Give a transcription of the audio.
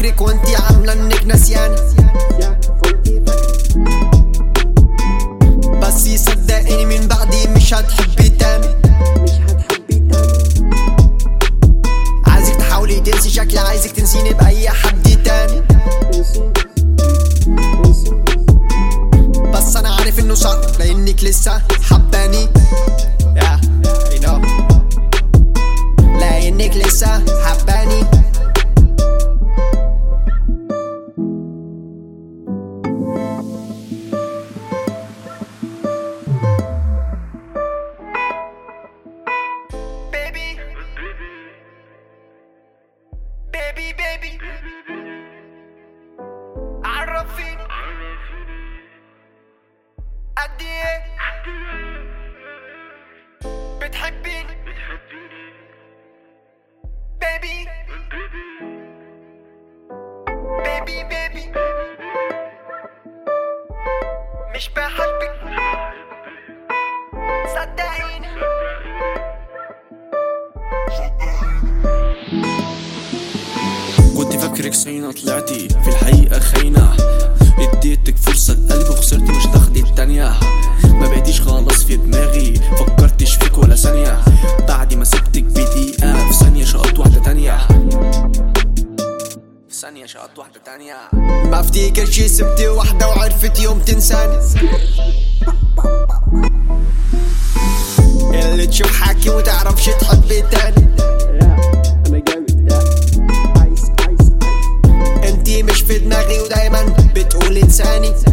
فاكرك وانتي عاملة انك نسياني بس صدقيني من بعدي مش هتحبي تاني عايزك تحاولي تنسي شكلي عايزك تنسيني بأي حد تاني بس انا عارف انه صعب لانك لسه حباني yeah, I know. لانك لسه حباني baby baby baby عرفيني قد ايه بتحبيني بيبي بيبي بيبي مش بحبك صدقيني كنت فاكرك سينة طلعتي في الحقيقة خاينة اديتك فرصة لقلبي وخسرتي مش تاخدي التانية ما بقيتيش خالص في دماغي فكرتش فيك ولا ثانية بعد ما سبتك بدقيقة في ثانية شقط واحدة تانية في ثانية شقط واحدة تانية ما افتكرش سبت واحدة وعرفت يوم تنساني اللي تشوف حاكي وتعرفش تحب تاني انا جامد ايس ايس انتي مش في دماغي ودايما بتقولي انساني